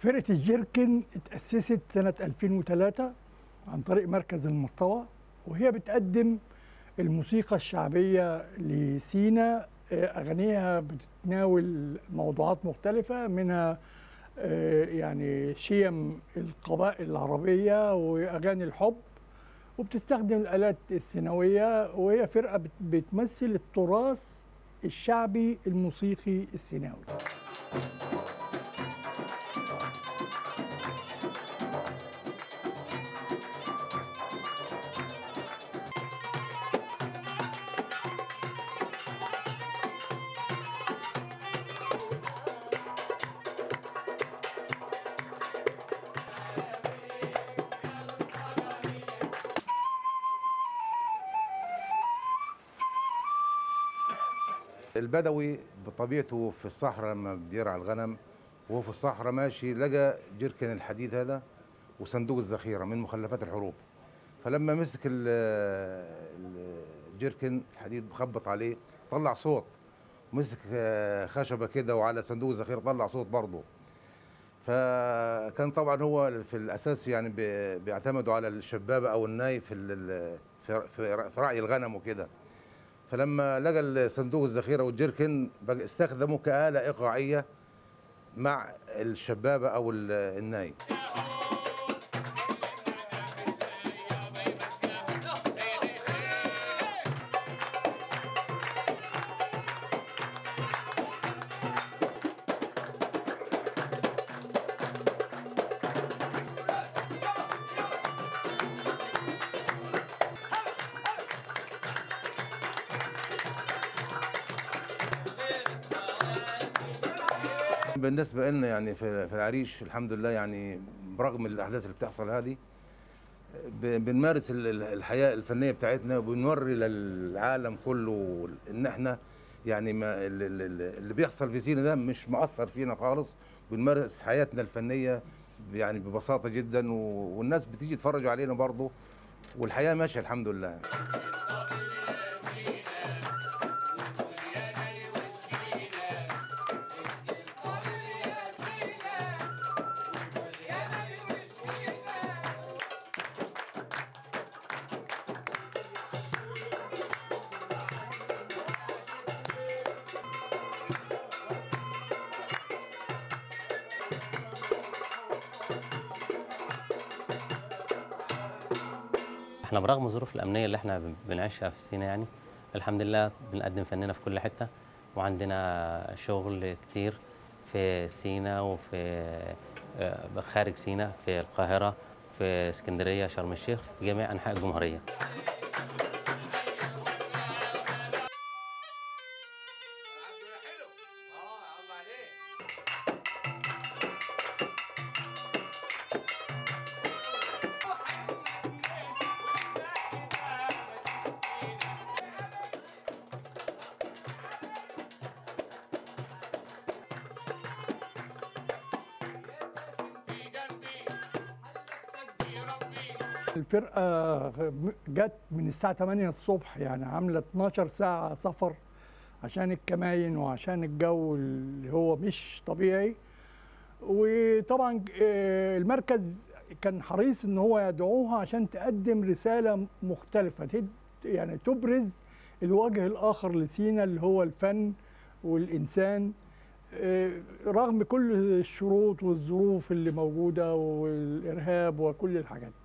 فرقة الجيركن اتأسست سنة 2003 عن طريق مركز المستوى وهي بتقدم الموسيقى الشعبية لسينا آه، أغانيها بتتناول موضوعات مختلفة منها آه، يعني شيم القبائل العربية وأغاني الحب وبتستخدم الآلات السيناوية وهي فرقة بت- بتمثل التراث الشعبي الموسيقي السيناوي البدوي بطبيعته في الصحراء لما بيرعى الغنم وهو في الصحراء ماشي لقى جركن الحديد هذا وصندوق الذخيره من مخلفات الحروب فلما مسك ال- ال- الجركن الحديد خبط عليه طلع صوت مسك آه، خشبه كده وعلى صندوق الذخيره طلع صوت برضه فكان طبعا هو في الاساس يعني بي- بيعتمدوا على الشبابه او الناي في ال- ال- في في- في رعي الغنم وكده فلما لقى صندوق الذخيره والجيركن بقى استخدمه كآلة إيقاعية مع الشبابة أو ال- الناي بالنسبة لنا يعني في في العريش الحمد لله يعني برغم الأحداث اللي بتحصل هذه ب- بنمارس ال- ال- الحياة الفنية بتاعتنا وبنوري للعالم كله إن إحنا يعني ما ال- ال- ال- اللي بيحصل في سينا ده مش مأثر فينا خالص بنمارس حياتنا الفنية يعني ببساطة جدا و- والناس بتيجي تتفرجوا علينا برضه والحياة ماشية الحمد لله احنا برغم الظروف الامنيه اللي احنا بن- بنعيشها في سينا يعني الحمد لله بنقدم فننا في كل حته وعندنا شغل كتير في سينا وفي آه، خارج سينا في القاهره في اسكندريه شرم الشيخ في جميع انحاء الجمهوريه الفرقة جت من الساعة 8 الصبح يعني عاملة 12 ساعة سفر عشان الكماين وعشان الجو اللي هو مش طبيعي وطبعا آه، المركز كان حريص ان هو يدعوها عشان تقدم رسالة مختلفة تد- يعني تبرز الوجه الآخر لسينا اللي هو الفن والإنسان آه، رغم كل الشروط والظروف اللي موجودة والإرهاب وكل الحاجات